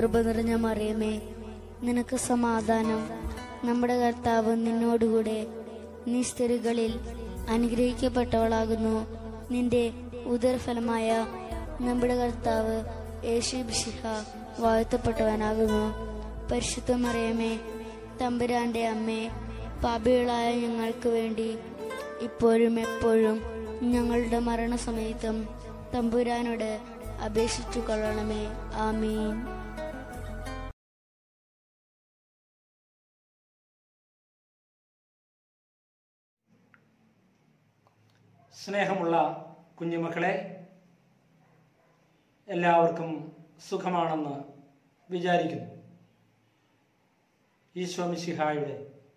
കൃപ നിറഞ്ഞ മറിയമേ നിനക്ക് സമാധാനം നമ്മുടെ കർത്താവ് നിന്നോടുകൂടെ നീ സ്ത്രീകളിൽ അനുഗ്രഹിക്കപ്പെട്ടവളാകുന്നു നിന്റെ ഉദരഫലമായ നമ്മുടെ കർത്താവ് യേശു ബിഷിഹ വാഴ്ത്തപ്പെട്ടവനാകുന്നു പരിശുദ്ധ മറിയമേ തമ്പുരാന്റെ അമ്മേ പാപികളായ ഞങ്ങൾക്ക് വേണ്ടി ഇപ്പോഴും എപ്പോഴും ഞങ്ങളുടെ മരണസമയത്തും തമ്പുരാനോട് അപേക്ഷിച്ചു കൊള്ളണമേ ആമീൻ സ്നേഹമുള്ള കുഞ്ഞുമക്കളെ എല്ലാവർക്കും സുഖമാണെന്ന് വിചാരിക്കുന്നു ഈശോമിശിഹായുടെ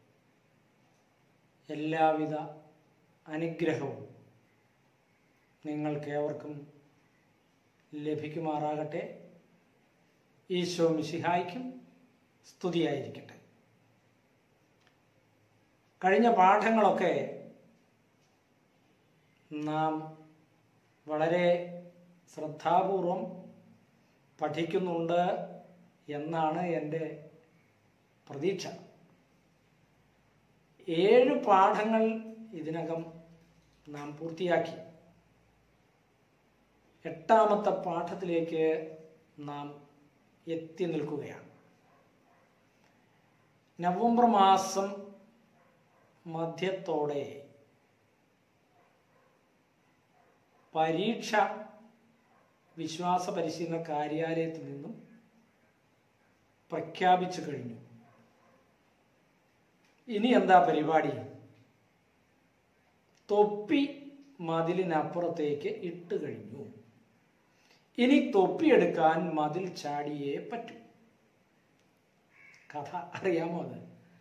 എല്ലാവിധ അനുഗ്രഹവും നിങ്ങൾക്കേവർക്കും ലഭിക്കുമാറാകട്ടെ ഈശോ മിശിഹായ്ക്കും സ്തുതിയായിരിക്കട്ടെ കഴിഞ്ഞ പാഠങ്ങളൊക്കെ നാം വളരെ ശ്രദ്ധാപൂർവം പഠിക്കുന്നുണ്ട് എന്നാണ് എൻ്റെ പ്രതീക്ഷ ഏഴ് പാഠങ്ങൾ ഇതിനകം നാം പൂർത്തിയാക്കി എട്ടാമത്തെ പാഠത്തിലേക്ക് നാം എത്തി നിൽക്കുകയാണ് നവംബർ മാസം മധ്യത്തോടെ പരീക്ഷ വിശ്വാസ പരിശീലന കാര്യാലയത്തിൽ നിന്നും പ്രഖ്യാപിച്ചു കഴിഞ്ഞു ഇനി എന്താ പരിപാടി തൊപ്പി മതിലിനപ്പുറത്തേക്ക് ഇട്ട് കഴിഞ്ഞു ഇനി തൊപ്പിയെടുക്കാൻ മതിൽ ചാടിയേ പറ്റൂ കഥ അറിയാമോ അത്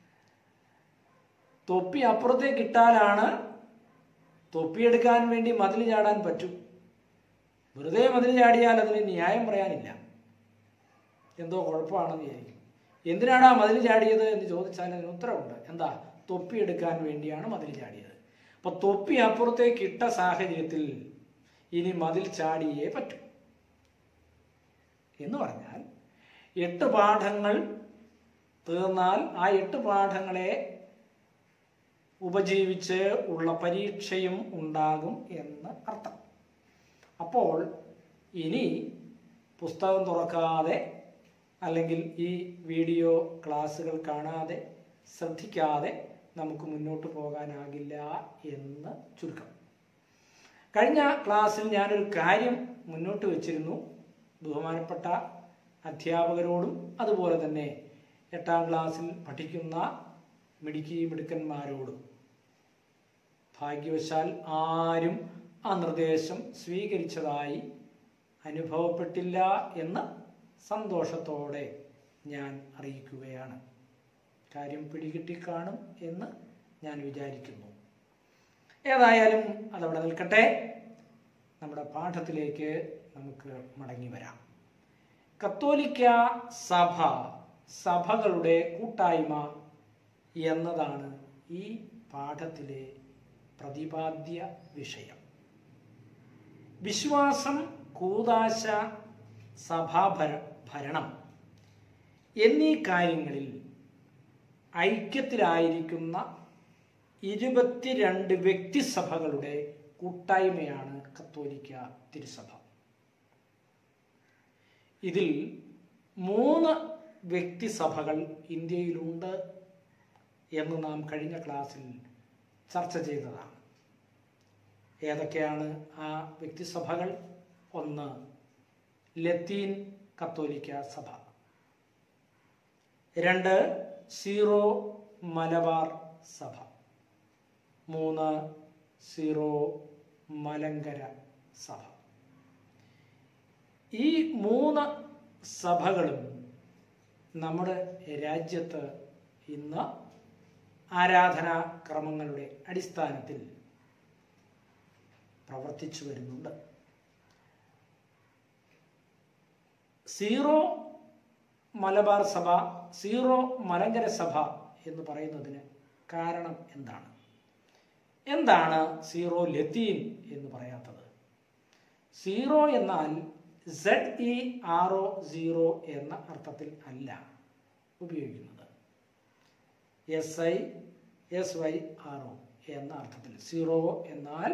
തൊപ്പി അപ്പുറത്തേക്ക് ഇട്ടാലാണ് തൊപ്പിയെടുക്കാൻ വേണ്ടി മതിൽ ചാടാൻ പറ്റും വെറുതെ മതിൽ ചാടിയാൽ അതിന് ന്യായം പറയാനില്ല എന്തോ കുഴപ്പമാണെന്ന് വിചാരിക്കും എന്തിനാണ് ആ മതിൽ ചാടിയത് എന്ന് ചോദിച്ചാൽ അതിന് ഉത്തരവുണ്ട് എന്താ തൊപ്പി എടുക്കാൻ വേണ്ടിയാണ് മതിൽ ചാടിയത് അപ്പൊ തൊപ്പി അപ്പുറത്തേക്ക് ഇട്ട സാഹചര്യത്തിൽ ഇനി മതിൽ ചാടിയേ പറ്റൂ എന്ന് പറഞ്ഞാൽ എട്ട് പാഠങ്ങൾ തീർന്നാൽ ആ എട്ട് പാഠങ്ങളെ ഉപജീവിച്ച് ഉള്ള പരീക്ഷയും ഉണ്ടാകും എന്ന് അർത്ഥം അപ്പോൾ ഇനി പുസ്തകം തുറക്കാതെ അല്ലെങ്കിൽ ഈ വീഡിയോ ക്ലാസ്സുകൾ കാണാതെ ശ്രദ്ധിക്കാതെ നമുക്ക് മുന്നോട്ട് പോകാനാകില്ല എന്ന് ചുരുക്കം കഴിഞ്ഞ ക്ലാസ്സിൽ ഞാനൊരു കാര്യം മുന്നോട്ട് വച്ചിരുന്നു ബഹുമാനപ്പെട്ട അധ്യാപകരോടും അതുപോലെ തന്നെ എട്ടാം ക്ലാസ്സിൽ പഠിക്കുന്ന മിടുക്കി മിടുക്കന്മാരോടും ഭാഗ്യവശാൽ ആരും ആ നിർദ്ദേശം സ്വീകരിച്ചതായി അനുഭവപ്പെട്ടില്ല എന്ന് സന്തോഷത്തോടെ ഞാൻ അറിയിക്കുകയാണ് കാര്യം പിടികിട്ടിക്കാണും എന്ന് ഞാൻ വിചാരിക്കുന്നു ഏതായാലും അതവിടെ നിൽക്കട്ടെ നമ്മുടെ പാഠത്തിലേക്ക് നമുക്ക് മടങ്ങി വരാം കത്തോലിക്ക സഭ സഭകളുടെ കൂട്ടായ്മ എന്നതാണ് ഈ പാഠത്തിലെ പ്രതിപാദ്യ വിഷയം വിശ്വാസം കൂതാശ സഭാഭര ഭരണം എന്നീ കാര്യങ്ങളിൽ ഐക്യത്തിലായിരിക്കുന്ന ഇരുപത്തിരണ്ട് വ്യക്തിസഭകളുടെ കൂട്ടായ്മയാണ് കത്തോലിക്ക തിരുസഭ ഇതിൽ മൂന്ന് വ്യക്തിസഭകൾ ഇന്ത്യയിലുണ്ട് എന്ന് നാം കഴിഞ്ഞ ക്ലാസ്സിൽ ചർച്ച ചെയ്തതാണ് ഏതൊക്കെയാണ് ആ വ്യക്തിസഭകൾ ഒന്ന് ലത്തീൻ കത്തോലിക്ക സഭ രണ്ട് സീറോ മലബാർ സഭ മൂന്ന് സീറോ മലങ്കര സഭ ഈ മൂന്ന് സഭകളും നമ്മുടെ രാജ്യത്ത് ഇന്ന് ആരാധനാ ക്രമങ്ങളുടെ അടിസ്ഥാനത്തിൽ പ്രവർത്തിച്ചു വരുന്നുണ്ട് സീറോ മലബാർ സഭ സീറോ മലങ്കര സഭ എന്ന് പറയുന്നതിന് കാരണം എന്താണ് എന്താണ് സീറോ ലത്തീൻ എന്ന് പറയാത്തത് സീറോ എന്നാൽ Z E R O zero എന്ന അർത്ഥത്തിൽ അല്ല ഉപയോഗിക്കുന്നത് S I S Y R O എന്ന അർത്ഥത്തിൽ സീറോ എന്നാൽ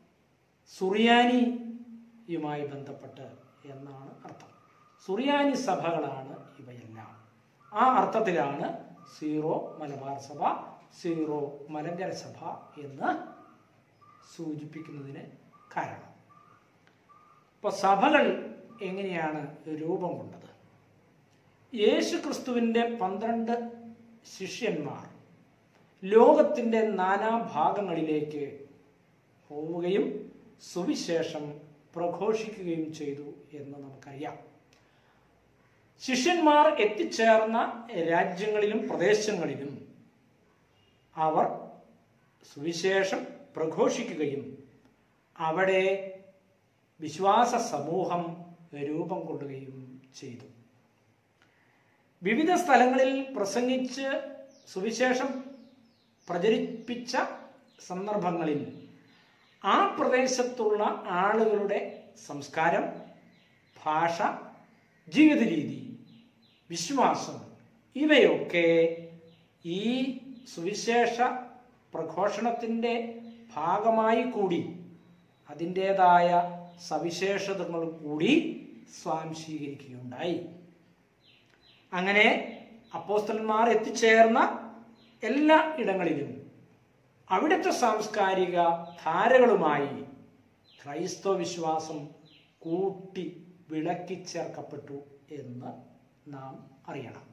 സുറിയാനിയുമായി ബന്ധപ്പെട്ട് എന്നാണ് അർത്ഥം സുറിയാനി സഭകളാണ് ഇവയെല്ലാം ആ അർത്ഥത്തിലാണ് സീറോ മലബാർ സഭ സീറോ മലങ്കര സഭ എന്ന് സൂചിപ്പിക്കുന്നതിന് കാരണം ഇപ്പോൾ സഭകൾ എങ്ങനെയാണ് രൂപം കൊണ്ടത് യേശു ക്രിസ്തുവിൻ്റെ പന്ത്രണ്ട് ശിഷ്യന്മാർ ലോകത്തിൻ്റെ നാനാഭാഗങ്ങളിലേക്ക് പോവുകയും സുവിശേഷം പ്രഘോഷിക്കുകയും ചെയ്തു എന്ന് നമുക്കറിയാം ശിഷ്യന്മാർ എത്തിച്ചേർന്ന രാജ്യങ്ങളിലും പ്രദേശങ്ങളിലും അവർ സുവിശേഷം പ്രഘോഷിക്കുകയും അവിടെ വിശ്വാസ സമൂഹം രൂപം കൊള്ളുകയും ചെയ്തു വിവിധ സ്ഥലങ്ങളിൽ പ്രസംഗിച്ച് സുവിശേഷം പ്രചരിപ്പിച്ച സന്ദർഭങ്ങളിൽ ആ പ്രദേശത്തുള്ള ആളുകളുടെ സംസ്കാരം ഭാഷ ജീവിത രീതി വിശ്വാസം ഇവയൊക്കെ ഈ സുവിശേഷ പ്രഘോഷണത്തിൻ്റെ ഭാഗമായി കൂടി അതിൻ്റേതായ സവിശേഷതകൾ കൂടി സ്വാംശീകരിക്കുകയുണ്ടായി അങ്ങനെ അപ്പോസ്തലന്മാർ എത്തിച്ചേർന്ന എല്ലാ ഇടങ്ങളിലും അവിടുത്തെ സാംസ്കാരിക ധാരകളുമായി ക്രൈസ്തവ വിശ്വാസം കൂട്ടി വിളക്കിച്ചേർക്കപ്പെട്ടു എന്ന് നാം അറിയണം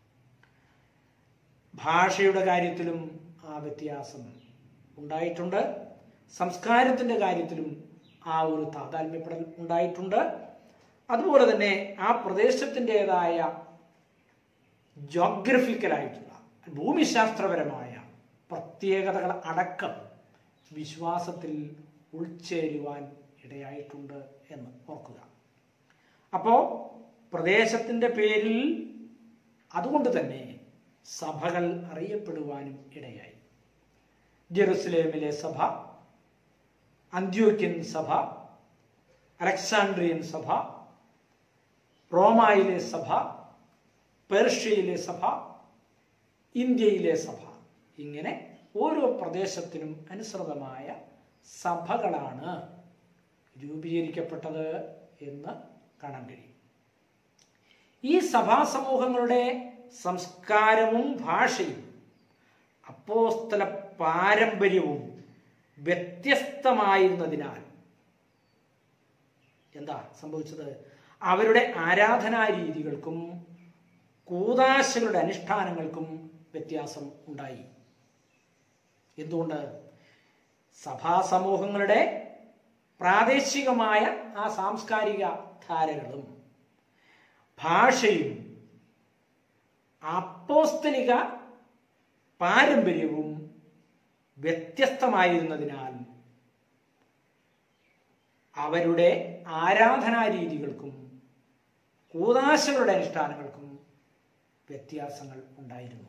ഭാഷയുടെ കാര്യത്തിലും ആ വ്യത്യാസം ഉണ്ടായിട്ടുണ്ട് സംസ്കാരത്തിൻ്റെ കാര്യത്തിലും ആ ഒരു താതാത്മ്യപ്പെടൽ ഉണ്ടായിട്ടുണ്ട് അതുപോലെ തന്നെ ആ പ്രദേശത്തിൻ്റെതായ ജോഗ്രഫിക്കലായിട്ടുള്ള ഭൂമിശാസ്ത്രപരമായ പ്രത്യേകതകൾ അടക്കം വിശ്വാസത്തിൽ ഉൾച്ചേരുവാൻ ഇടയായിട്ടുണ്ട് എന്ന് ഓർക്കുക അപ്പോൾ പ്രദേശത്തിൻ്റെ പേരിൽ അതുകൊണ്ട് തന്നെ സഭകൾ അറിയപ്പെടുവാനും ഇടയായി ജെറുസലേമിലെ സഭ അന്ത്യോക്യൻ സഭ അലക്സാണ്ട്രിയൻ സഭ റോമായിലെ സഭ പേർഷ്യയിലെ സഭ ഇന്ത്യയിലെ സഭ ഇങ്ങനെ ഓരോ പ്രദേശത്തിനും അനുസൃതമായ സഭകളാണ് രൂപീകരിക്കപ്പെട്ടത് എന്ന് കാണാൻ കഴിയും ഈ സഭാസമൂഹങ്ങളുടെ സംസ്കാരവും ഭാഷയും അപ്പോസ്തല പാരമ്പര്യവും വ്യത്യസ്തമായിരുന്നതിനാൽ എന്താ സംഭവിച്ചത് അവരുടെ ആരാധനാ രീതികൾക്കും കൂതാശകളുടെ അനുഷ്ഠാനങ്ങൾക്കും വ്യത്യാസം ഉണ്ടായി എന്തുകൊണ്ട് സഭാസമൂഹങ്ങളുടെ പ്രാദേശികമായ ആ സാംസ്കാരിക ധാരകളും ഭാഷയും അപ്പോസ്തലിക പാരമ്പര്യവും വ്യത്യസ്തമായിരുന്നതിനാൽ അവരുടെ ആരാധനാ രീതികൾക്കും കൂതാശകളുടെ അനുഷ്ഠാനങ്ങൾക്കും വ്യത്യാസങ്ങൾ ഉണ്ടായിരുന്നു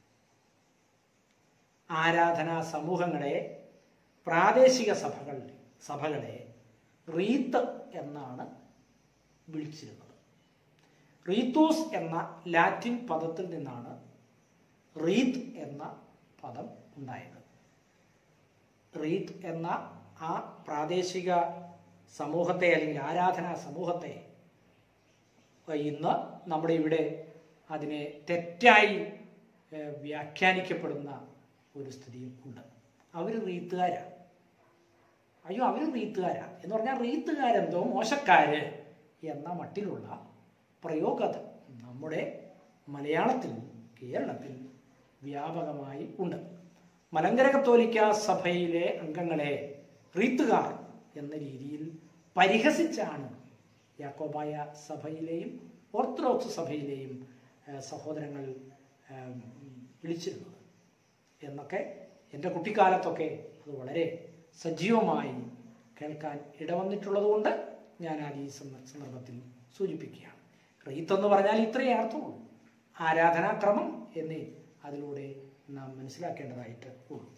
ആരാധനാ സമൂഹങ്ങളെ പ്രാദേശിക സഭകൾ സഭകളെ റീത്ത് എന്നാണ് വിളിച്ചിരുന്നത് റീത്തോസ് എന്ന ലാറ്റിൻ പദത്തിൽ നിന്നാണ് റീത്ത് എന്ന പദം ഉണ്ടായത് റീത്ത് എന്ന ആ പ്രാദേശിക സമൂഹത്തെ അല്ലെങ്കിൽ ആരാധനാ സമൂഹത്തെ ഇന്ന് നമ്മുടെ ഇവിടെ അതിനെ തെറ്റായി ഏഹ്, വ്യാഖ്യാനിക്കപ്പെടുന്ന ഒരു സ്ഥിതിയും ഉണ്ട് അവർ റീത്തുകാരാണ് അയ്യോ അവർ റീത്തുകാരാ എന്ന് പറഞ്ഞാൽ റീത്തുകാരെന്തോ മോശക്കാര് എന്ന മട്ടിലുള്ള പ്രയോഗത നമ്മുടെ മലയാളത്തിൽ കേരളത്തിൽ വ്യാപകമായി ഉണ്ട് മലങ്കര കത്തോലിക്ക സഭയിലെ അംഗങ്ങളെ റീത്തുകാർ എന്ന രീതിയിൽ പരിഹസിച്ചാണ് യാക്കോബായ സഭയിലെയും ഓർത്തഡോക്സ് സഭയിലെയും ഏഹ്, സഹോദരങ്ങൾ ഏഹ്, വിളിച്ചിരുന്നത് എന്നൊക്കെ എൻ്റെ കുട്ടിക്കാലത്തൊക്കെ അത് വളരെ സജീവമായി കേൾക്കാൻ ഇടവന്നിട്ടുള്ളത് കൊണ്ട് ഞാൻ അത് ഈ സന്ദ- സന്ദർഭത്തിൽ സൂചിപ്പിക്കുകയാണ് റീത്ത് എന്ന് പറഞ്ഞാൽ ഇത്രയേ അർത്ഥമുള്ളൂ ആരാധനാക്രമം എന്നേ അതിലൂടെ നാം മനസ്സിലാക്കേണ്ടതായിട്ട് ഉള്ളൂ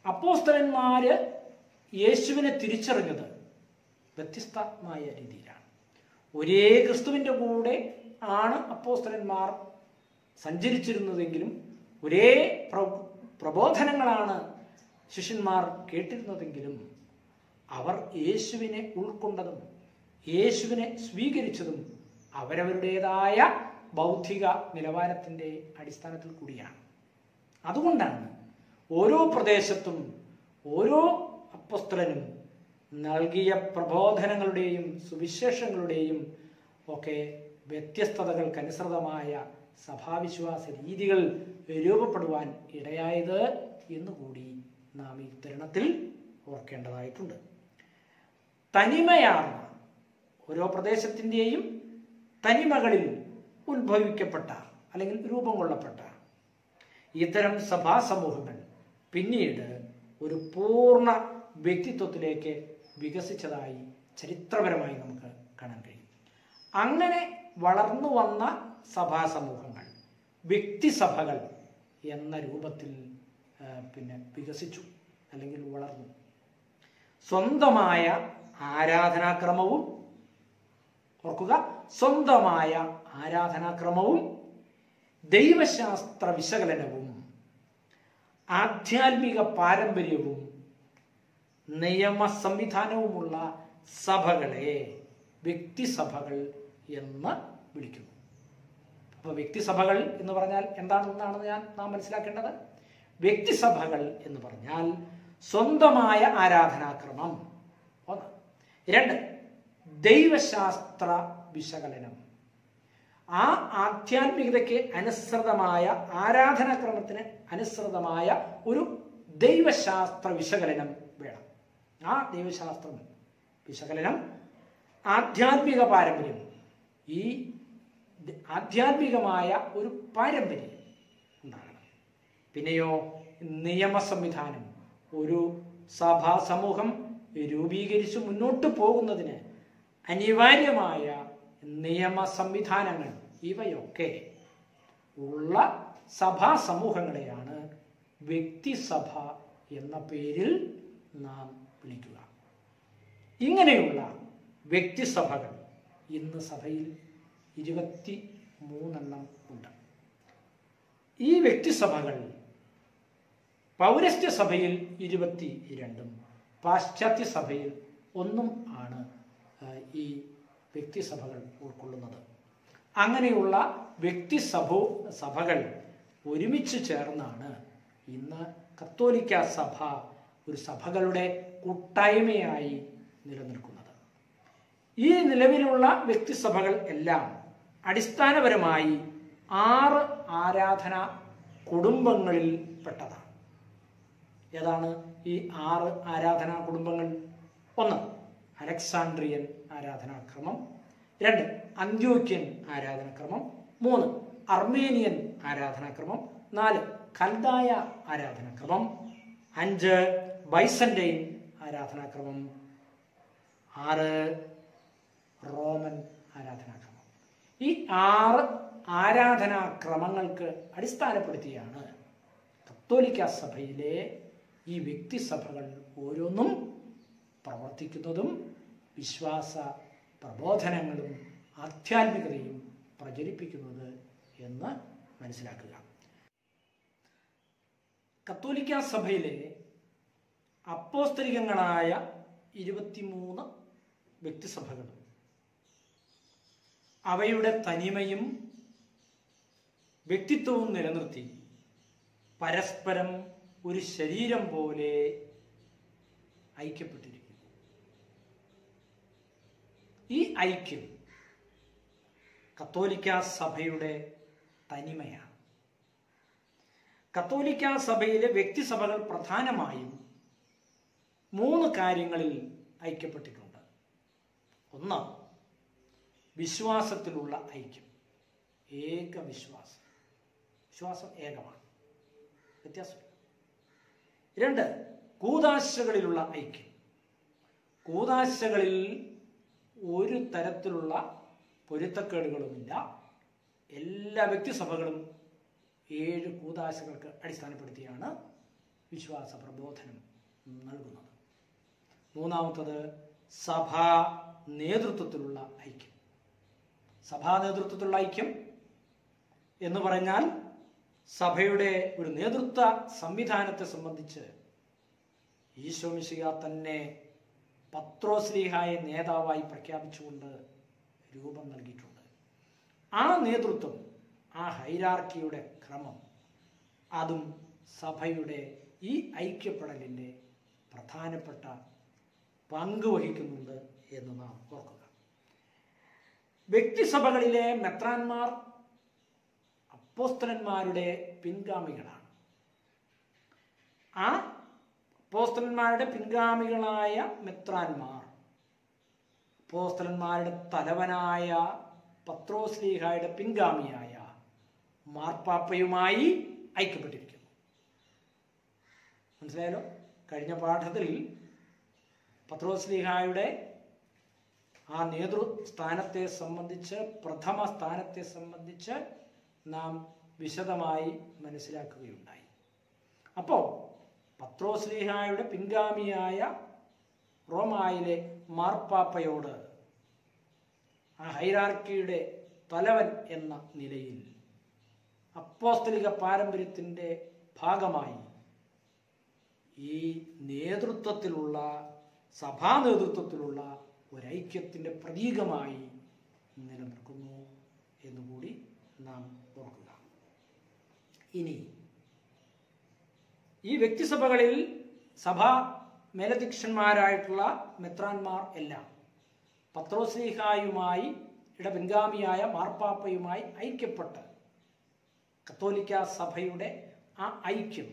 അപ്പോസ്തലന്മാര് യേശുവിനെ തിരിച്ചറിഞ്ഞത് വ്യത്യസ്തമായ രീതിയിലാണ് ഒരേ ക്രിസ്തുവിൻ്റെ കൂടെ ആണ് അപ്പോസ്തലന്മാർ സഞ്ചരിച്ചിരുന്നതെങ്കിലും ഒരേ പ്ര- പ്രബോധനങ്ങളാണ് ശിഷ്യന്മാർ കേട്ടിരുന്നതെങ്കിലും അവർ യേശുവിനെ ഉൾക്കൊണ്ടതും യേശുവിനെ സ്വീകരിച്ചതും അവരവരുടേതായ ബൗദ്ധിക നിലവാരത്തിൻ്റെ അടിസ്ഥാനത്തിൽ കൂടിയാണ് അതുകൊണ്ടാണ് ഓരോ പ്രദേശത്തും ഓരോ അപ്പസ്തലനും നൽകിയ പ്രബോധനങ്ങളുടെയും സുവിശേഷങ്ങളുടെയും ഒക്കെ വ്യത്യസ്തതകൾക്കനുസൃതമായ സഭാവിശ്വാസ രീതികൾ രൂപപ്പെടുവാൻ ഇടയായത് എന്നുകൂടി നാം ഈ തരുണത്തിൽ ഓർക്കേണ്ടതായിട്ടുണ്ട് തനിമയാർന്ന ഓരോ പ്രദേശത്തിൻ്റെയും തനിമകളിൽ ഉത്ഭവിക്കപ്പെട്ട അല്ലെങ്കിൽ രൂപം കൊള്ളപ്പെട്ട ഇത്തരം സഭാ സമൂഹങ്ങൾ പിന്നീട് ഒരു പൂർണ്ണ വ്യക്തിത്വത്തിലേക്ക് വികസിച്ചതായി ചരിത്രപരമായി നമുക്ക് കാണാൻ കഴിയും അങ്ങനെ വളർന്നു വന്ന സഭാ സമൂഹങ്ങൾ വ്യക്തിസഭകൾ എന്ന രൂപത്തിൽ ആ, പിന്നെ വികസിച്ചു അല്ലെങ്കിൽ വളർന്നു സ്വന്തമായ ആരാധനാക്രമവും ഓർക്കുക സ്വന്തമായ ആരാധനാക്രമവും ദൈവശാസ്ത്ര വിശകലനവും ആധ്യാത്മിക പാരമ്പര്യവും നിയമ സംവിധാനവുമുള്ള സഭകളെ വ്യക്തിസഭകൾ എന്ന് വിളിക്കുന്നു അപ്പോൾ വ്യക്തിസഭകൾ എന്ന് പറഞ്ഞാൽ എന്താണെന്നാണ് ഞാൻ നാം മനസ്സിലാക്കേണ്ടത് വ്യക്തിസഭകൾ എന്ന് പറഞ്ഞാൽ സ്വന്തമായ ആരാധനാക്രമം ഒന്ന് രണ്ട് ദൈവശാസ്ത്ര വിശകലനം ആ ആധ്യാത്മികതയ്ക്ക് അനുസൃതമായ ആരാധനാക്രമത്തിന് അനുസൃതമായ ഒരു ദൈവശാസ്ത്ര വിശകലനം വേണം ആ ദൈവശാസ്ത്രം വിശകലനം ആധ്യാത്മിക പാരമ്പര്യം ഈ ദ- ആധ്യാത്മികമായ ഒരു പാരമ്പര്യം ഉണ്ടാകണം പിന്നെയോ നിയമ സംവിധാനം ഒരു സഭാ സമൂഹം രൂപീകരിച്ച് മുന്നോട്ട് പോകുന്നതിന് അനിവാര്യമായ നിയമ സംവിധാനങ്ങൾ ഇവയൊക്കെ ഉള്ള സഭാ സമൂഹങ്ങളെയാണ് വ്യക്തിസഭ എന്ന പേരിൽ നാം വിളിക്കുക ഇങ്ങനെയുള്ള വ്യക്തിസഭകൾ ഇന്ന് സഭയിൽ ഇരുപത്തി മൂന്നെണ്ണം ഉണ്ട് ഈ വ്യക്തിസഭകൾ പൗരസ്ത്യ സഭയിൽ ഇരുപത്തി രണ്ടും പാശ്ചാത്യ സഭയിൽ ഒന്നും ആണ് ആ, ഈ വ്യക്തിസഭകൾ ഉൾക്കൊള്ളുന്നത് അങ്ങനെയുള്ള വ്യക്തിസഭോ സഭകൾ ഒരുമിച്ച് ചേർന്നാണ് ഇന്ന് കത്തോലിക്ക സഭ ഒരു സഭകളുടെ കൂട്ടായ്മയായി നിലനിൽക്കുന്നത് ഈ നിലവിലുള്ള വ്യക്തിസഭകൾ എല്ലാം അടിസ്ഥാനപരമായി ആറ് ആരാധന കുടുംബങ്ങളിൽ പെട്ടതാണ് ഏതാണ് ഈ ആറ് ആരാധനാ കുടുംബങ്ങൾ ഒന്ന് അലക്സാണ്ട്രിയൻ ആരാധനാക്രമം രണ്ട് അന്ത്യോക്യൻ ആരാധനാക്രമം മൂന്ന് അർമേനിയൻ ആരാധനാക്രമം നാല് കൽദായ ആരാധനാക്രമം അഞ്ച് ബൈസന്റൈൻ ആരാധനാക്രമം ആറ് റോമൻ ആരാധനാക്രമം ഈ ആറ് ആരാധനാക്രമങ്ങൾക്ക് അടിസ്ഥാനപ്പെടുത്തിയാണ് കത്തോലിക്ക സഭയിലെ ഈ വ്യക്തിസഭകൾ ഓരോന്നും പ്രവർത്തിക്കുന്നതും വിശ്വാസ പ്രബോധനങ്ങളും ആധ്യാത്മികതയും പ്രചരിപ്പിക്കുന്നത് എന്ന് മനസ്സിലാക്കുക കത്തോലിക്ക സഭയിലെ അപ്പോസ്തലികങ്ങളായ ഇരുപത്തിമൂന്ന് വ്യക്തിസഭകളും അവയുടെ തനിമയും വ്യക്തിത്വവും നിലനിർത്തി പരസ്പരം ഒരു ശരീരം പോലെ ഐക്യപ്പെട്ടിരിക്കുന്നു ഈ ഐക്യം കത്തോലിക്ക സഭയുടെ തനിമയാണ് കത്തോലിക്ക സഭയിലെ വ്യക്തിസഭകൾ പ്രധാനമായും മൂന്ന് കാര്യങ്ങളിൽ ഐക്യപ്പെട്ടിട്ടുണ്ട് ഒന്ന് വിശ്വാസത്തിലുള്ള ഐക്യം ഏക വിശ്വാസം വിശ്വാസം ഏകമാണ് വ്യത്യാസമില്ല രണ്ട് കൂതാശകളിലുള്ള ഐക്യം കൂതാശകളിൽ ഒരു തരത്തിലുള്ള പൊരുത്തക്കേടുകളുമില്ല എല്ലാ വ്യക്തിസഭകളും ഏഴ് കൂതാശകൾക്ക് അടിസ്ഥാനപ്പെടുത്തിയാണ് വിശ്വാസ പ്രബോധനം നൽകുന്നത് മൂന്നാമത്തത് സഭാ നേതൃത്വത്തിലുള്ള ഐക്യം സഭാ നേതൃത്വത്തിലുള്ള ഐക്യം എന്ന് പറഞ്ഞാൽ സഭയുടെ ഒരു നേതൃത്വ സംവിധാനത്തെ സംബന്ധിച്ച് ഈശോമിശിക തന്നെ പത്രോസ്ലീഹായ നേതാവായി പ്രഖ്യാപിച്ചുകൊണ്ട് രൂപം നൽകിയിട്ടുണ്ട് ആ നേതൃത്വം ആ ഹൈരാർക്കിയുടെ ക്രമം അതും സഭയുടെ ഈ ഐക്യപ്പെടലിൻ്റെ പ്രധാനപ്പെട്ട പങ്ക് വഹിക്കുന്നുണ്ട് എന്ന് നാം ഓർക്കുക വ്യക്തിസഭകളിലെ മെത്രാന്മാർ അപ്പോസ്തലന്മാരുടെ പിൻഗാമികളാണ് ആ അപ്പോസ്തലന്മാരുടെ പിൻഗാമികളായ മെത്രാന്മാർ അപ്പോസ്തലന്മാരുടെ തലവനായ പത്രോസ്ലീഹായുടെ പിൻഗാമിയായ മാർപ്പാപ്പയുമായി ഐക്യപ്പെട്ടിരിക്കുന്നു മനസ്സിലായല്ലോ കഴിഞ്ഞ പാഠത്തിൽ പത്രോസ്ലീഹായുടെ ആ നേതൃസ്ഥാനത്തെ സംബന്ധിച്ച് പ്രഥമ സ്ഥാനത്തെ സംബന്ധിച്ച് നാം വിശദമായി മനസ്സിലാക്കുകയുണ്ടായി അപ്പോൾ പത്രോസ്ലീഹായുടെ പിൻഗാമിയായ റോമായിലെ മാർപ്പാപ്പയോട് ആ ഹൈറാർക്കിയുടെ തലവൻ എന്ന നിലയിൽ അപ്പോസ്തലിക പാരമ്പര്യത്തിൻ്റെ ഭാഗമായി ഈ നേതൃത്വത്തിലുള്ള സഭാ നേതൃത്വത്തിലുള്ള ഒരൈക്യത്തിൻ്റെ പ്രതീകമായി നിലനിൽക്കുന്നു എന്നുകൂടി നാം ഓർക്കുക ഇനി ഈ വ്യക്തിസഭകളിൽ സഭാ മേലധ്യക്ഷന്മാരായിട്ടുള്ള മെത്രാന്മാർ എല്ലാം പത്രോസ്ലീഹായുമായി ഇട പിൻഗാമിയായ മാർപ്പാപ്പയുമായി ഐക്യപ്പെട്ട് കത്തോലിക്ക സഭയുടെ ആ ഐക്യം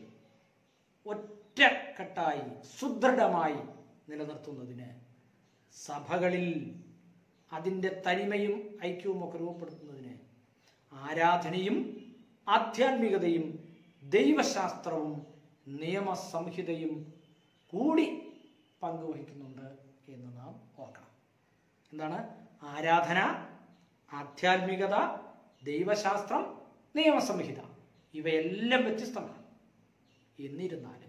ഒറ്റക്കെട്ടായി സുദൃഢമായി നിലനിർത്തുന്നതിന് സഭകളിൽ അതിൻ്റെ തനിമയും ഐക്യവും ഒക്കെ രൂപപ്പെടുത്തുന്നതിന് ആരാധനയും ആധ്യാത്മികതയും ദൈവശാസ്ത്രവും നിയമസംഹിതയും കൂടി പങ്കുവഹിക്കുന്നുണ്ട് എന്ന് നാം ഓർക്കണം എന്താണ് ആരാധന ആധ്യാത്മികത ദൈവശാസ്ത്രം നിയമസംഹിത ഇവയെല്ലാം വ്യത്യസ്തമാണ് എന്നിരുന്നാലും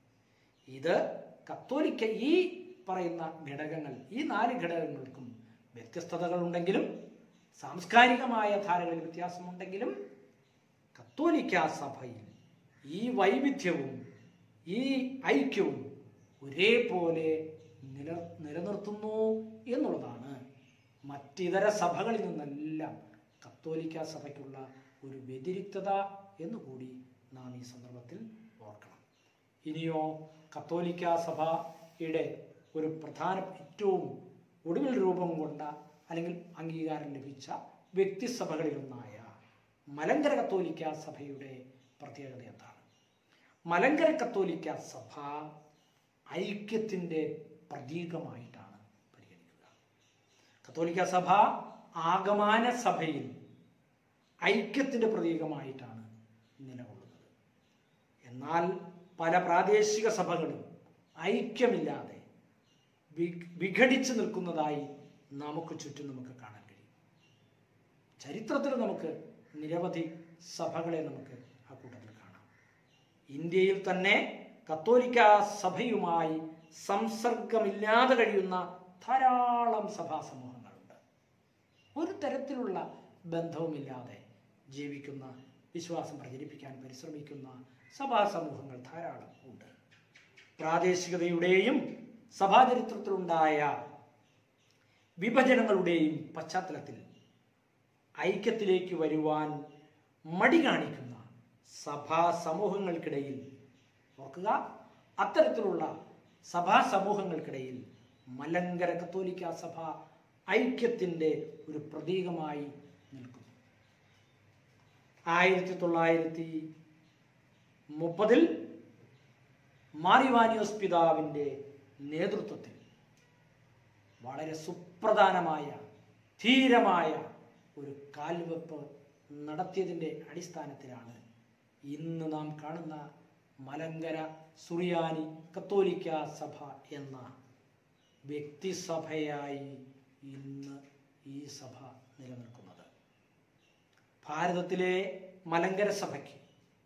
ഇത് കത്തോലിക്ക ഈ പറയുന്ന ഘടകങ്ങൾ ഈ നാല് ഘടകങ്ങൾക്കും വ്യത്യസ്തതകൾ ഉണ്ടെങ്കിലും സാംസ്കാരികമായ ധാരകളിൽ വ്യത്യാസമുണ്ടെങ്കിലും കത്തോലിക്ക സഭയിൽ ഈ വൈവിധ്യവും ഈ ഐക്യവും ഒരേപോലെ നില നിലനിർത്തുന്നു എന്നുള്ളതാണ് മറ്റിതര സഭകളിൽ നിന്നെല്ലാം കത്തോലിക്ക സഭയ്ക്കുള്ള ഒരു വ്യതിരിക്തത എന്നുകൂടി നാം ഈ സന്ദർഭത്തിൽ ഓർക്കണം ഇനിയോ കത്തോലിക്ക സഭയുടെ ഒരു പ്രധാന ഏറ്റവും ഒടുവിൽ രൂപം കൊണ്ട അല്ലെങ്കിൽ അംഗീകാരം ലഭിച്ച വ്യക്തിസഭകളിലൊന്നായ മലങ്കര കത്തോലിക്ക സഭയുടെ പ്രത്യേകത എന്താണ് മലങ്കര കത്തോലിക്ക സഭ ഐക്യത്തിൻ്റെ പ്രതീകമായിട്ടാണ് പരിഗണിക്കുക കത്തോലിക്ക സഭ ആഗമാന സഭയിൽ ഐക്യത്തിൻ്റെ പ്രതീകമായിട്ടാണ് നിലകൊള്ളുന്നത് എന്നാൽ പല പ്രാദേശിക സഭകളും ഐക്യമില്ലാതെ വി- വിഘടിച്ച് നിൽക്കുന്നതായി നമുക്ക് ചുറ്റും നമുക്ക് കാണാൻ കഴിയും ചരിത്രത്തിൽ നമുക്ക് നിരവധി സഭകളെ നമുക്ക് ആ കൂട്ടത്തിൽ കാണാം ഇന്ത്യയിൽ തന്നെ കത്തോലിക്ക സഭയുമായി സംസർഗമില്ലാതെ കഴിയുന്ന ധാരാളം സഭാ സമൂഹങ്ങളുണ്ട് ഒരു തരത്തിലുള്ള ബന്ധവുമില്ലാതെ ജീവിക്കുന്ന വിശ്വാസം പ്രചരിപ്പിക്കാൻ പരിശ്രമിക്കുന്ന സഭാ സമൂഹങ്ങൾ ധാരാളം ഉണ്ട് പ്രാദേശികതയുടെയും സഭാചരിത്രത്തിലുണ്ടായ വിഭജനങ്ങളുടെയും പശ്ചാത്തലത്തിൽ ഐക്യത്തിലേക്ക് വരുവാൻ മടി കാണിക്കുന്ന സഭാ സമൂഹങ്ങൾക്കിടയിൽ ഓർക്കുക അത്തരത്തിലുള്ള സഭാ സമൂഹങ്ങൾക്കിടയിൽ മലങ്കര കത്തോലിക്ക സഭ ഐക്യത്തിൻ്റെ ഒരു പ്രതീകമായി നിൽക്കുന്നു ആയിരത്തി തൊള്ളായിരത്തി മുപ്പതിൽ മാറിവാനിയോസ് പിതാവിൻ്റെ നേതൃത്വത്തിൽ വളരെ സുപ്രധാനമായ ധീരമായ ഒരു കാൽവെപ്പ് നടത്തിയതിൻ്റെ അടിസ്ഥാനത്തിലാണ് ഇന്ന് നാം കാണുന്ന മലങ്കര സുറിയാനി കത്തോലിക്ക സഭ എന്ന വ്യക്തിസഭയായി ഇന്ന് ഈ സഭ നിലനിൽക്കുന്നത് ഭാരതത്തിലെ മലങ്കര സഭയ്ക്ക്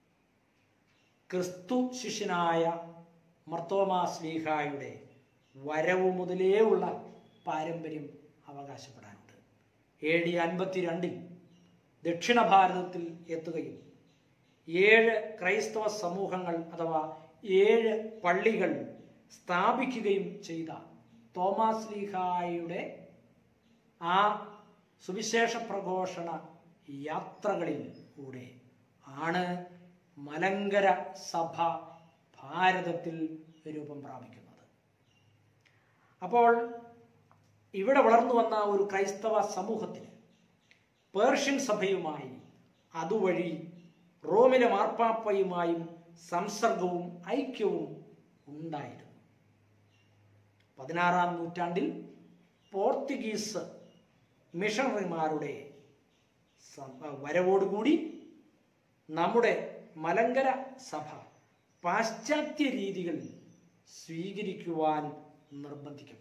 ക്രിസ്തു ശിഷ്യനായ മർത്തോമാ സ്ലീഹായുടെ വരവ് മുതലേ ഉള്ള പാരമ്പര്യം അവകാശപ്പെടാനുണ്ട് എ ഡി അൻപത്തിരണ്ടിൽ ദക്ഷിണ ഭാരതത്തിൽ എത്തുകയും ഏഴ് ക്രൈസ്തവ സമൂഹങ്ങൾ അഥവാ ഏഴ് പള്ളികൾ സ്ഥാപിക്കുകയും ചെയ്ത തോമാസ് ലീഹായുടെ ആ സുവിശേഷ പ്രഘോഷണ യാത്രകളിൽ കൂടെ ആണ് മലങ്കര സഭ ഭാരതത്തിൽ രൂപം പ്രാപിക്കുന്നത് അപ്പോൾ ഇവിടെ വളർന്നു വന്ന ഒരു ക്രൈസ്തവ സമൂഹത്തിന് പേർഷ്യൻ സഭയുമായി അതുവഴി റോമിലെ മാർപ്പാപ്പയുമായും സംസർഗവും ഐക്യവും ഉണ്ടായിരുന്നു പതിനാറാം നൂറ്റാണ്ടിൽ പോർത്തുഗീസ് മിഷണറിമാരുടെ സ- വരവോടുകൂടി നമ്മുടെ മലങ്കര സഭ പാശ്ചാത്യ രീതികൾ സ്വീകരിക്കുവാൻ നിർബന്ധിക്കപ്പെട്ടു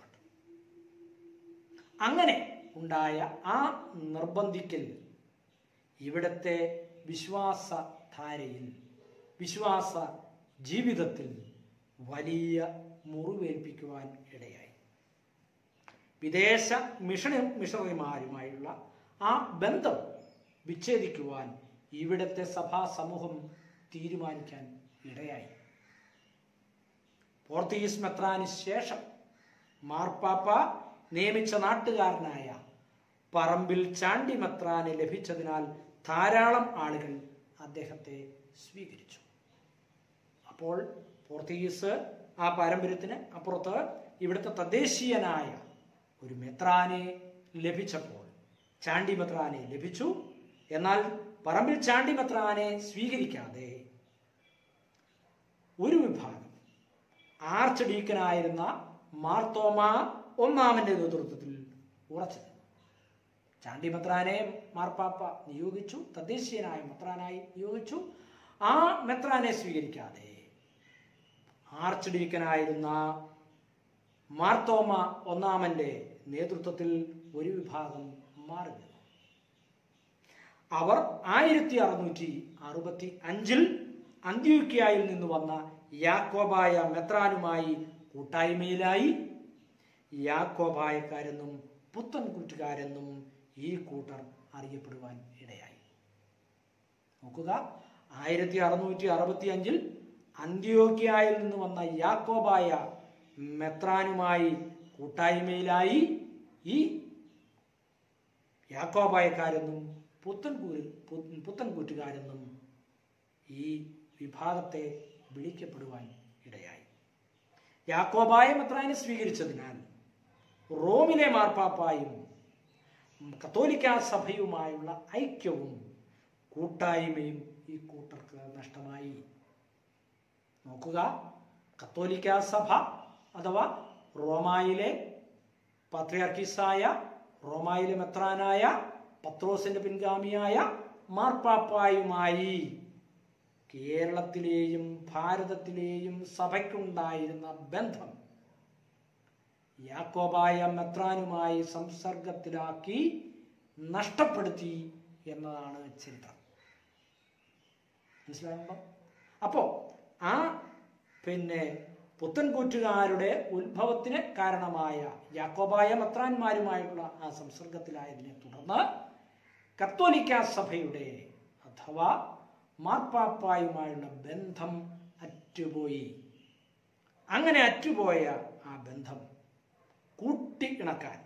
അങ്ങനെ ഉണ്ടായ ആ നിർബന്ധിക്കൽ ഇവിടുത്തെ വിശ്വാസധാരയിൽ വിശ്വാസ ജീവിതത്തിൽ വലിയ മുറിവേൽപ്പിക്കുവാൻ ഇടയായി വിദേശ മിഷണ മിഷണറിമാരുമായുള്ള ആ ബന്ധം വിച്ഛേദിക്കുവാൻ ഇവിടുത്തെ സഭാ സമൂഹം തീരുമാനിക്കാൻ ഇടയായി പോർത്തുഗീസ് മെത്രാന് ശേഷം മാർപ്പാപ്പ നിയമിച്ച നാട്ടുകാരനായ പറമ്പിൽ ചാണ്ടി മെത്രാന് ലഭിച്ചതിനാൽ ധാരാളം ആളുകൾ അദ്ദേഹത്തെ സ്വീകരിച്ചു അപ്പോൾ പോർത്തുഗീസ് ആ പാരമ്പര്യത്തിന് അപ്പുറത്ത് ഇവിടുത്തെ തദ്ദേശീയനായ ഒരു മെത്രാനെ ലഭിച്ചപ്പോൾ ചാണ്ടി മെത്രാനെ ലഭിച്ചു എന്നാൽ പറമ്പിൽ ചാണ്ടി മെത്രാനെ സ്വീകരിക്കാതെ ഒരു വിഭാഗം ആർച്ച് ഡീക്കനായിരുന്ന മാർത്തോമ ഒന്നാമന്റെ നേതൃത്വത്തിൽ ഉറച്ചു നിന്നു ചാണ്ടി മെത്രാനെ മാർപ്പാപ്പ നിയോഗിച്ചു തദ്ദേശീയനായ മെത്രാനായി നിയോഗിച്ചു ആ മെത്രാനെ സ്വീകരിക്കാതെ ആർച്ച് ഡീക്കനായിരുന്ന മാർത്തോമ ഒന്നാമന്റെ നേതൃത്വത്തിൽ ഒരു വിഭാഗം മാറി നിന്നു അവർ ആയിരത്തി അറുന്നൂറ്റി അറുപത്തി അഞ്ചിൽ അന്ത്യോക്യായിൽ നിന്ന് വന്ന യാക്കോബായ മെത്രാനുമായി കൂട്ടായ്മയിലായി യാക്കോബായക്കാരെന്നും പുത്തൻ കൂറ്റുകാരെന്നും ഈ കൂട്ടർ അറിയപ്പെടുവാൻ ഇടയായി നോക്കുക ആയിരത്തി അറുന്നൂറ്റി അറുപത്തി അഞ്ചിൽ അന്ത്യോക്യായിൽ നിന്ന് വന്ന യാക്കോബായ മെത്രാനുമായി കൂട്ടായ്മയിലായി ഈ യാക്കോബായക്കാരെന്നും പുത്തൻകൂരിൽ പുത്തൻകൂറ്റുകാരെന്നും ഈ വിഭാഗത്തെ വിളിക്കപ്പെടുവാൻ ഇടയായി യാക്കോബായ മെത്രാനെ സ്വീകരിച്ചതിനാൽ റോമിലെ മാർപ്പാപ്പായും കത്തോലിക്ക സഭയുമായുള്ള ഐക്യവും കൂട്ടായ്മയും ഈ കൂട്ടർക്ക് നഷ്ടമായി നോക്കുക കത്തോലിക്ക സഭ അഥവാ റോമായിലെ പാത്രിയാർക്കീസായ റോമായിലെ മെത്രാനായ പത്രോസിന്റെ പിൻഗാമിയായ മാർപ്പാപ്പായുമായി കേരളത്തിലെയും ഭാരതത്തിലെയും സഭയ്ക്കുണ്ടായിരുന്ന ബന്ധം യാക്കോബായ മെത്രാനുമായി സംസർഗത്തിലാക്കി നഷ്ടപ്പെടുത്തി എന്നതാണ് ചരിത്രം മനസ്സിലാകുമ്പോ അപ്പോ ആ പിന്നെ പുത്തൻകൂറ്റുകാരുടെ ഉത്ഭവത്തിന് കാരണമായ യാക്കോബായ മെത്രാന്മാരുമായുള്ള ആ സംസർഗത്തിലായതിനെ തുടർന്ന് കത്തോലിക്ക സഭയുടെ അഥവാ മാർപ്പാപ്പായുമായുള്ള ബന്ധം അറ്റുപോയി അങ്ങനെ അറ്റുപോയ ആ ബന്ധം കൂട്ടി ഇണക്കാൻ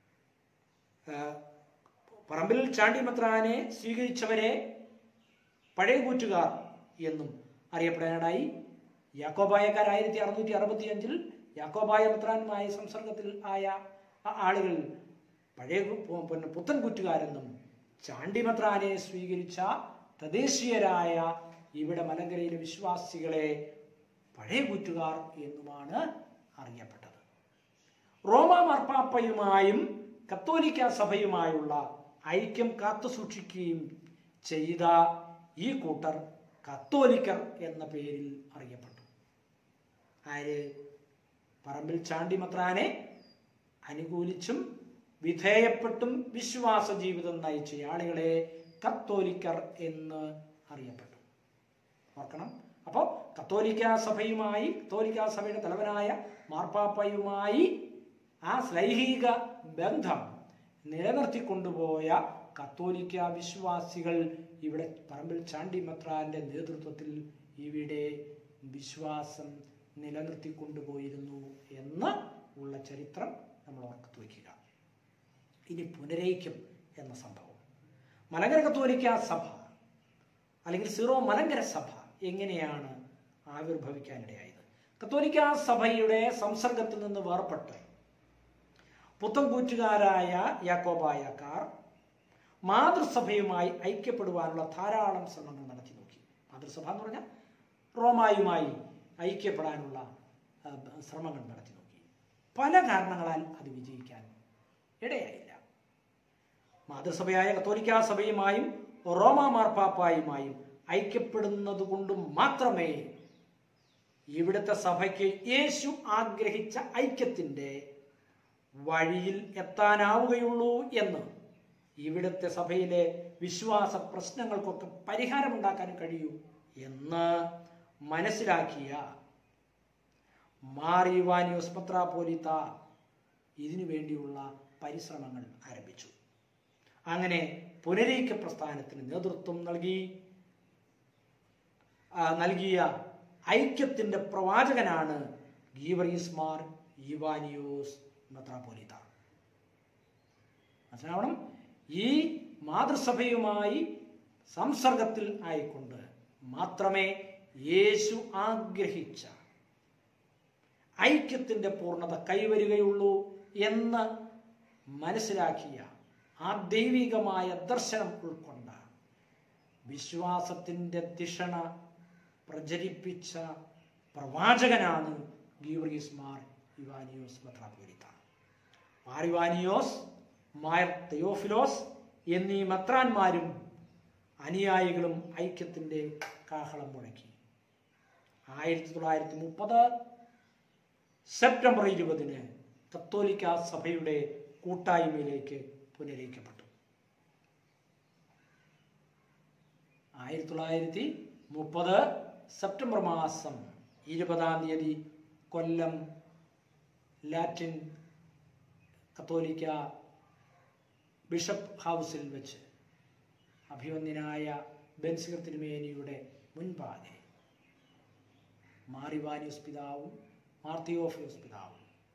ആ, പറമ്പിൽ ചാണ്ടിമെത്രാനെ സ്വീകരിച്ചവരെ പഴയ കൂറ്റുകാർ എന്നും അറിയപ്പെടാനായി യാക്കോബായക്കാർ ആയിരത്തി അറുന്നൂറ്റി അറുപത്തി അഞ്ചിൽ യാക്കോബായ മെത്രാനുമായ സംസർഗത്തിൽ ആയ ആ ആളുകൾ പഴയ കു- പു- പിന്നെ പുത്തൻ കുറ്റുകാരെന്നും ചാണ്ടിമെത്രാനെ സ്വീകരിച്ച തദ്ദേശീയരായ ഇവിടെ മലങ്കരയിലെ വിശ്വാസികളെ പഴയ കുറ്റുകാർ എന്നുമാണ് അറിയപ്പെട്ടത് റോമ മാർപ്പാപ്പയുമായും കത്തോലിക്ക സഭയുമായുള്ള ഐക്യം കാത്തുസൂക്ഷിക്കുകയും ചെയ്ത ഈ കൂട്ടർ കത്തോലിക്കർ എന്ന പേരിൽ അറിയപ്പെട്ടു ആര് പറമ്പിൽ ചാണ്ടിമത്രാനെ അനുകൂലിച്ചും വിധേയപ്പെട്ടും വിശ്വാസ ജീവിതം നയിച്ച ആളുകളെ കത്തോലിക്കർ എന്ന് അറിയപ്പെട്ടു ഓർക്കണം അപ്പോൾ കത്തോലിക്ക സഭയുമായി കത്തോലിക്ക സഭയുടെ തലവനായ മാർപ്പാപ്പയുമായി ആ ശ്ലൈഹിക ബന്ധം നിലനിർത്തിക്കൊണ്ടുപോയ കത്തോലിക്ക വിശ്വാസികൾ ഇവിടെ പറമ്പിൽ ചാണ്ടി മെത്രാന്റെ നേതൃത്വത്തിൽ ഇവിടെ വിശ്വാസം നിലനിർത്തിക്കൊണ്ടുപോയിരുന്നു എന്ന് ഉള്ള ചരിത്രം നമ്മൾ ഓർക്കത്ത് വയ്ക്കുക ഇനി പുനരൈക്യം എന്ന സംഭവം മലങ്കര കത്തോലിക്ക സഭ അല്ലെങ്കിൽ സീറോ മലങ്കര സഭ എങ്ങനെയാണ് ആവിർഭവിക്കാനിടയായത് കത്തോലിക്ക സഭയുടെ സംസർഗത്തിൽ നിന്ന് വേർപെട്ട് പുത്തൻകൂറ്റുകാരായ യാക്കോബായക്കാർ മാതൃസഭയുമായി ഐക്യപ്പെടുവാനുള്ള ധാരാളം ശ്രമങ്ങൾ നടത്തി നോക്കി മാതൃസഭ എന്ന് പറഞ്ഞാൽ റോമായുമായി ഐക്യപ്പെടാനുള്ള ആ, ശ്രമങ്ങൾ നടത്തി നോക്കി പല കാരണങ്ങളാൽ അത് വിജയിക്കാൻ ഇടയായില്ല മാതൃസഭയായ കത്തോലിക്ക സഭയുമായും റോമ മാർപ്പാപ്പായുമായും ഐക്യപ്പെടുന്നത് കൊണ്ട് മാത്രമേ ഇവിടുത്തെ സഭയ്ക്ക് യേശു ആഗ്രഹിച്ച ഐക്യത്തിന്റെ വഴിയിൽ എത്താനാവുകയുള്ളൂ എന്ന് ഇവിടുത്തെ സഭയിലെ വിശ്വാസ പ്രശ്നങ്ങൾക്കൊക്കെ പരിഹാരമുണ്ടാക്കാൻ കഴിയൂ എന്ന് മനസ്സിലാക്കിയ മാറിവാനിയോസ് പത്രാപോലിത്ത ഇതിനു വേണ്ടിയുള്ള പരിശ്രമങ്ങൾ ആരംഭിച്ചു അങ്ങനെ പുനരൈക്യ പ്രസ്ഥാനത്തിന് നേതൃത്വം നൽകി ആ, നൽകിയ ഐക്യത്തിന്റെ പ്രവാചകനാണ് ഗീവറീസ് മാർ ഇവാനിയോസ് മെത്രാപോലിത്ത മനസ്സിലാവണം ഈ മാതൃസഭയുമായി സംസർഗത്തിൽ ആയിക്കൊണ്ട് മാത്രമേ യേശു ആഗ്രഹിച്ച ഐക്യത്തിന്റെ പൂർണ്ണത കൈവരികയുള്ളൂ എന്ന് മനസ്സിലാക്കിയ ആ ദൈവികമായ ദർശനം ഉൾക്കൊണ്ട വിശ്വാസത്തിന്റെ ദിഷണ പ്രചരിപ്പിച്ച പ്രവാചകനാണ് ഗീവറീസ് മാർ ഇവാനിയോസ് മെത്രാപോലിത്ത മാർ ഇവാനിയോസ് മാർ തെയോഫിലോസ് എന്നീ മെത്രാന്മാരും അനുയായികളും ഐക്യത്തിന്റെ കാഹളം മുഴക്കി ആയിരത്തി തൊള്ളായിരത്തി മുപ്പത് സെപ്റ്റംബർ ഇരുപതിന് കത്തോലിക്ക സഭയുടെ കൂട്ടായ്മയിലേക്ക് പുനരയിക്കപ്പെട്ടു ആയിരത്തി തൊള്ളായിരത്തി മുപ്പത് സെപ്റ്റംബർ മാസം ഇരുപതാം തീയതി കൊല്ലം ലാറ്റിൻ കത്തോലിക്ക ബിഷപ്പ് ഹൗസിൽ വെച്ച് അഭിവന്യനായ ബെൻസിഗർ തിരുമേനിയുടെ മുൻപാകെ മാറിവാനിയോസ് പിതാവും മാർത്തിയോഫിയോസ് പിതാവും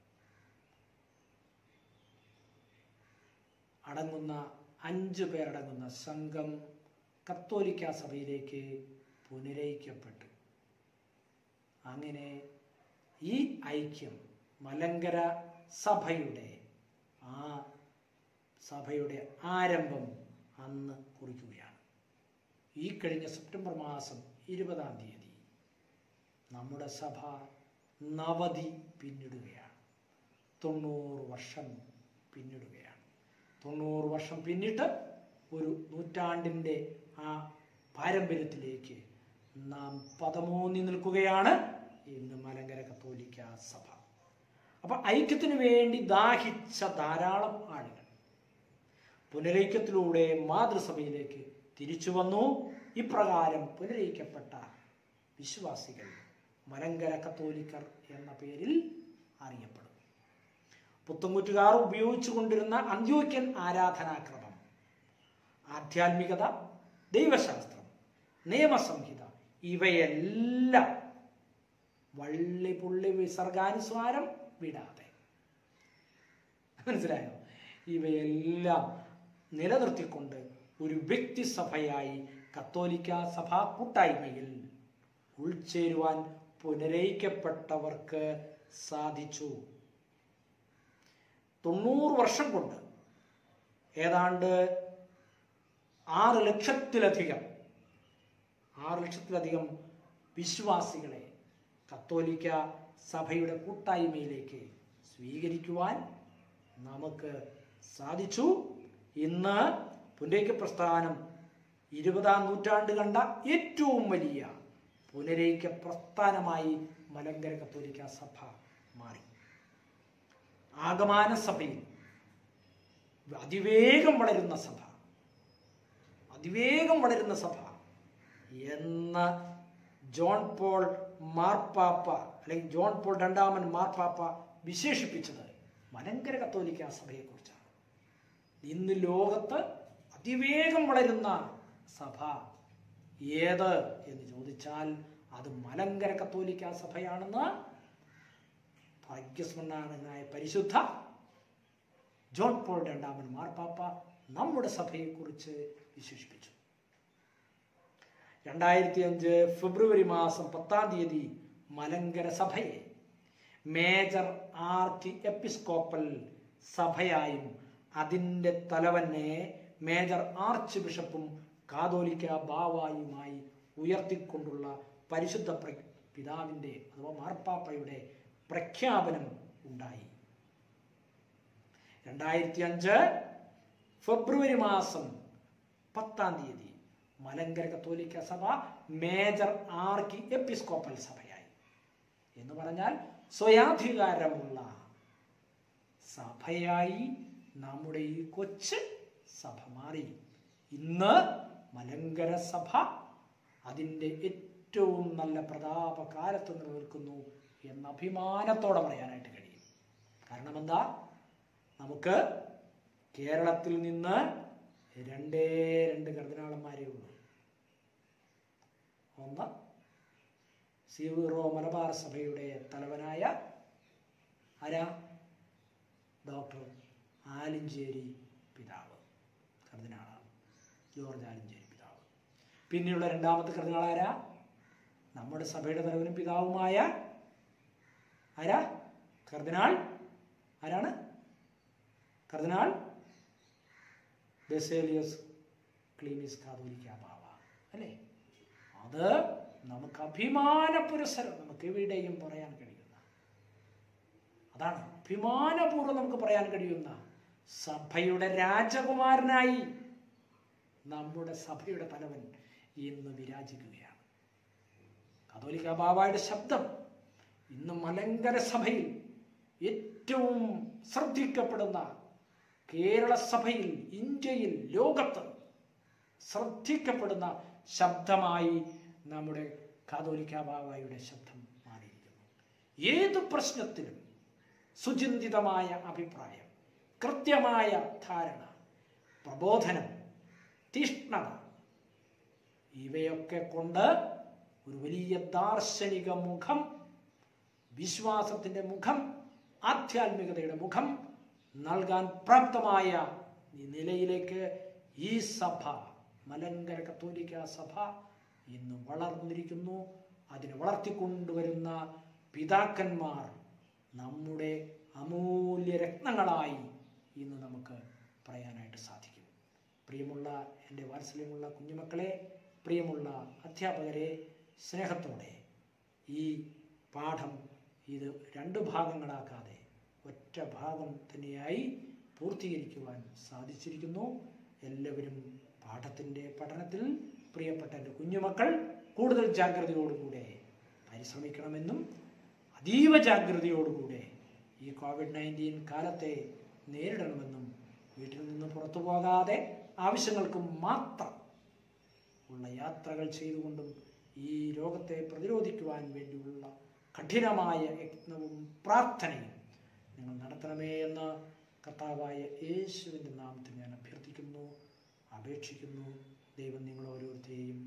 അടങ്ങുന്ന അഞ്ചു പേരടങ്ങുന്ന സംഘം കത്തോലിക്ക സഭയിലേക്ക് പുനരയിക്കപ്പെട്ടു അങ്ങനെ ഈ ഐക്യം മലങ്കര സഭയുടെ ആ സഭയുടെ ആരംഭം അന്ന് കുറിക്കുകയാണ് ഈ കഴിഞ്ഞ സെപ്റ്റംബർ മാസം ഇരുപതാം തീയതി നമ്മുടെ സഭ നവതി പിന്നിടുകയാണ് തൊണ്ണൂറ് വർഷം പിന്നിടുകയാണ് തൊണ്ണൂറ് വർഷം പിന്നിട്ട് ഒരു നൂറ്റാണ്ടിൻ്റെ ആ പാരമ്പര്യത്തിലേക്ക് നാം പദമൂന്നി നിൽക്കുകയാണ് ഇന്ന് മലങ്കര കത്തോലിക്ക സഭ അപ്പൊ ഐക്യത്തിന് വേണ്ടി ദാഹിച്ച ധാരാളം ആളുകൾ പുനരൈക്യത്തിലൂടെ മാതൃസഭയിലേക്ക് തിരിച്ചു വന്നു ഇപ്രകാരം പുനരയിക്കപ്പെട്ട വിശ്വാസികൾ മലങ്കര കത്തോലിക്കർ എന്ന പേരിൽ അറിയപ്പെടുന്നു പുത്തങ്കുറ്റുകാർ ഉപയോഗിച്ചു കൊണ്ടിരുന്ന അന്ത്യോക്യൻ ആരാധനാക്രമം ആധ്യാത്മികത ദൈവശാസ്ത്രം നിയമസംഹിത ഇവയെല്ലാം വള്ളി പുള്ളി വിസർഗാനുസ്വാരം വിടാതെ മനസ്സിലായോ ഇവയെല്ലാം നിലനിർത്തിക്കൊണ്ട് ഒരു വ്യക്തിസഭയായി കത്തോലിക്ക സഭാ കൂട്ടായ്മയിൽ ഉൾച്ചേരുവാൻ പുനരയിക്കപ്പെട്ടവർക്ക് സാധിച്ചു തൊണ്ണൂറ് വർഷം കൊണ്ട് ഏതാണ്ട് ആറ് ലക്ഷത്തിലധികം ആറ് ലക്ഷത്തിലധികം വിശ്വാസികളെ കത്തോലിക്ക സഭയുടെ കൂട്ടായ്മയിലേക്ക് സ്വീകരിക്കുവാൻ നമുക്ക് സാധിച്ചു ഇന്ന് പുനരൈക്യ പ്രസ്ഥാനം ഇരുപതാം നൂറ്റാണ്ട് കണ്ട ഏറ്റവും വലിയ പുനരൈക്യ പ്രസ്ഥാനമായി മലങ്കര കത്തോലിക്ക സഭ മാറി ആഗമാന സഭയിൽ അതിവേഗം വളരുന്ന സഭ അതിവേഗം വളരുന്ന സഭ എന്ന ജോൺ പോൾ മാർപ്പാപ്പ അല്ലെങ്കിൽ ജോൺ പോൾ രണ്ടാമൻ മാർപ്പാപ്പ വിശേഷിപ്പിച്ചത് മലങ്കര കത്തോലിക്ക സഭയെക്കുറിച്ചാണ് ഇന്ന് ലോകത്ത് അതിവേഗം വളരുന്ന സഭ ഏത് എന്ന് ചോദിച്ചാൽ അത് മലങ്കര കത്തോലിക്ക സഭയാണെന്ന് ഭാഗ്യസ്മരണായ പരിശുദ്ധ ജോൺ പോൾ രണ്ടാമൻ മാർപ്പാപ്പ നമ്മുടെ സഭയെക്കുറിച്ച് വിശേഷിപ്പിച്ചു രണ്ടായിരത്തി അഞ്ച് ഫെബ്രുവരി മാസം പത്താം തീയതി മലങ്കര സഭയെ മേജർ ആർക്കി എപ്പിസ്കോപ്പൽ സഭയായും അതിൻ്റെ തലവനെ മേജർ ആർച്ച് ബിഷപ്പും കാതോലിക്ക ബാവായുമായി ഉയർത്തിക്കൊണ്ടുള്ള പരിശുദ്ധ പ്ര- പിതാവിൻ്റെ അഥവാ മാർപ്പാപ്പയുടെ പ്രഖ്യാപനം ഉണ്ടായി രണ്ടായിരത്തി അഞ്ച് ഫെബ്രുവരി മാസം പത്താം തീയതി മലങ്കര കത്തോലിക്ക സഭ മേജർ ആർക്കി എപ്പിസ്കോപ്പൽ സഭയായി എന്ന് പറഞ്ഞാൽ സ്വയാധികാരമുള്ള സഭയായി നമ്മുടെ ഈ കൊച്ച് സഭ മാറി ഇന്ന് മലങ്കര സഭ അതിൻ്റെ ഏറ്റവും നല്ല പ്രതാപകാലത്ത് നിലനിൽക്കുന്നു എന്ന അഭിമാനത്തോടെ പറയാനായിട്ട് കഴിയും കാരണം എന്താ നമുക്ക് കേരളത്തിൽ നിന്ന് രണ്ടേ രണ്ട് കർദിനാളന്മാരേ ഉള്ളൂ ഒന്ന് സീറോ മലബാർ സഭയുടെ തലവനായ ആരാ ഡോക്ടർ ആലിഞ്ചേരി പിതാവ് കർദിനാളാണ് ജോർജ് ആലിഞ്ചേരി പിതാവ് പിന്നെയുള്ള രണ്ടാമത്തെ കർദിനാൾ ആരാ നമ്മുടെ സഭയുടെ തലവനും പിതാവുമായ ആരാ കർദിനാൾ ആരാണ് കർദിനാൾ ബെസേലിയസ് ക്ലീമിസ് കാതോലിക്ക ബാവ അല്ലേ അത് നമുക്ക് അഭിമാന പുരസരം നമുക്ക് എവിടെയും പറയാൻ കഴിയുന്ന അതാണ് അഭിമാനപൂർവ്വം നമുക്ക് പറയാൻ കഴിയുന്ന സഭയുടെ രാജകുമാരനായി നമ്മുടെ സഭയുടെ തലവൻ ഇന്ന് വിരാജിക്കുകയാണ് കത്തോലിക്ക ബാബായുടെ ശബ്ദം ഇന്ന് മലങ്കര സഭയിൽ ഏറ്റവും ശ്രദ്ധിക്കപ്പെടുന്ന കേരള സഭയിൽ ഇന്ത്യയിൽ ലോകത്ത് ശ്രദ്ധിക്കപ്പെടുന്ന ശബ്ദമായി നമ്മുടെ കാതോലിക്ക ബാബായുടെ ശബ്ദം മാറിയിരിക്കുന്നു ഏത് പ്രശ്നത്തിലും സുചിന്തിതമായ അഭിപ്രായം കൃത്യമായ ധാരണ പ്രബോധനം തീഷ്ണത ഇവയൊക്കെ കൊണ്ട് ഒരു വലിയ ദാർശനിക മുഖം വിശ്വാസത്തിന്റെ മുഖം ആധ്യാത്മികതയുടെ മുഖം നൽകാൻ പ്രാപ്തമായ ഈ നിലയിലേക്ക് ഈ സഭ മലങ്കര കത്തോലിക്ക സഭ ഇന്ന് വളർന്നിരിക്കുന്നു അതിനെ വളർത്തിക്കൊണ്ടുവരുന്ന പിതാക്കന്മാർ നമ്മുടെ അമൂല്യ രത്നങ്ങളായി ഇന്ന് നമുക്ക് പറയാനായിട്ട് സാധിക്കും പ്രിയമുള്ള എൻ്റെ വാത്സല്യമുള്ള കുഞ്ഞുമക്കളെ പ്രിയമുള്ള അധ്യാപകരെ സ്നേഹത്തോടെ ഈ പാഠം ഇത് രണ്ട് ഭാഗങ്ങളാക്കാതെ ഒറ്റ ഭാഗം തന്നെയായി പൂർത്തീകരിക്കുവാൻ സാധിച്ചിരിക്കുന്നു എല്ലാവരും പാഠത്തിൻ്റെ പഠനത്തിൽ പ്രിയപ്പെട്ട എൻ്റെ കുഞ്ഞുമക്കൾ കൂടുതൽ ജാഗ്രതയോടുകൂടെ പരിശ്രമിക്കണമെന്നും അതീവ ജാഗ്രതയോടുകൂടെ ഈ കോവിഡ് നയൻറ്റീൻ കാലത്തെ നേരിടണമെന്നും വീട്ടിൽ നിന്ന് പുറത്തു പോകാതെ ആവശ്യങ്ങൾക്ക് മാത്രം ഉള്ള യാത്രകൾ ചെയ്തുകൊണ്ടും ഈ രോഗത്തെ പ്രതിരോധിക്കുവാൻ വേണ്ടിയുള്ള കഠിനമായ യത്നവും പ്രാർത്ഥനയും നിങ്ങൾ നടത്തണമേ എന്ന് കർത്താവായ യേശുവിൻ്റെ നാമത്തിൽ ഞാൻ അഭ്യർത്ഥിക്കുന്നു അപേക്ഷിക്കുന്നു ദൈവം നിങ്ങൾ ഓരോരുത്തരെയും